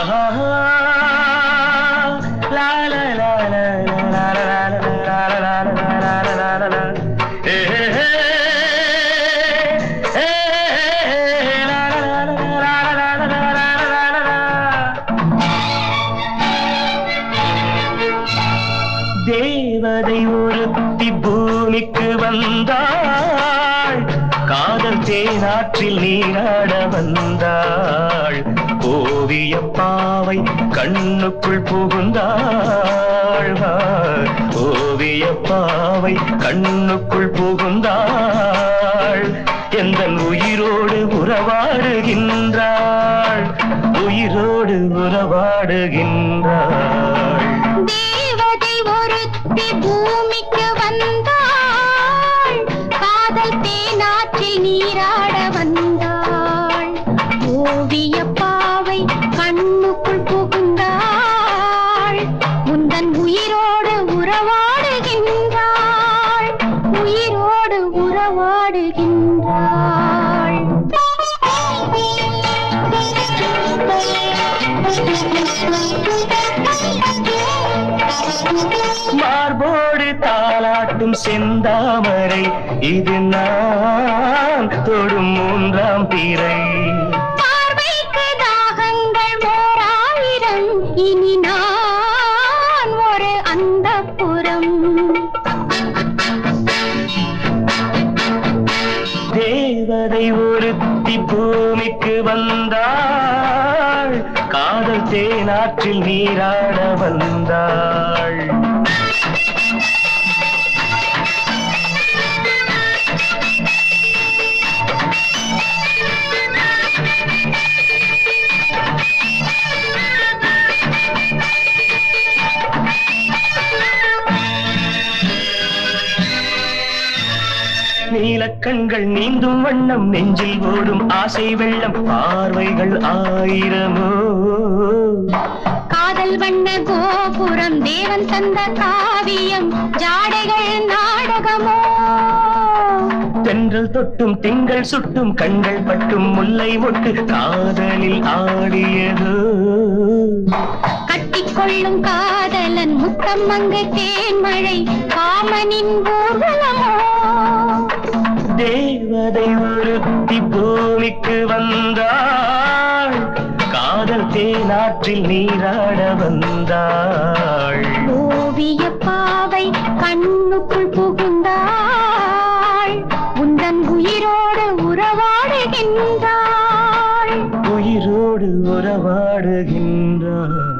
ஆஹா லா லா லா லா லா லா லா லா லா லா லா லா லா லா லா. ஏ ஹே ஹே. ஏ ஹே ஹே. லா லா லா லா லா லா லா லா லா லா லா. தேவதை ஒருத்தி பூமிக்கு வந்தாள் காதல் தேனாற்றில் நீராட வந்தாள் ஓவிய பாவை கண்ணுக்குள் புகுந்தாள் ஓவிய பாவை கண்ணுக்குள் புகுந்தாள் எந்த உயிரோடு உறவாடுகின்றாள் உயிரோடு உறவாடுகின்றாள் தேவதை ஒருத்தி பூமிக்கு வந்தாள் காதல் தேனாற்றில் நீராட வந்தாள் ஓவிய பாவை கண்ணுக்குள் புகுந்தாள் முந்தன் உயிரோடு உறவாடுகின்றாள் உயிரோடு உறவாடுகின்றாள் மார்போடு தாளாட்டும் செந்தாமரை இது நான் தொடும் மூன்றாம் பிறை பார்வைக்கு தாகங்கள் ஓராயிரம் இனி நான் ஒரு அந்தப்புறம் தேவதை ஒருத்தி பூமிக்கு வந்தாள் காதல் தேனாற்றில் நீராட வந்தாள் நீலக்கண்கள் நீந்தும் வண்ணம் நெஞ்சில் ஓடும் ஆசை வெள்ளம் பார்வைகள் ஆயிரமோ காதல் வண்ண கோபுரம் தேவன் தந்த காவியம் ஜாடைகள் நாடகமோ தென்றல் தொட்டும் திங்கள் சுட்டும் கண்கள் பட்டும் முல்லை மொட்டு காதலில் ஆடியதோ கட்டிக்கொள்ளும் காதலன் முத்தம் அங்கு தேன்மழை காமனின் ஊர்வலமோ தேவதை ஒருத்தி பூமிக்கு வந்தாள் காதல் தேனாற்றில் நீராட வந்தாள் ஓவிய பாவை கண்ணுக்குள் புகுந்தாள் உந்தன் உயிரோடு உறவாடுகின்றாள் உயிரோடு உறவாடுகின்றாள்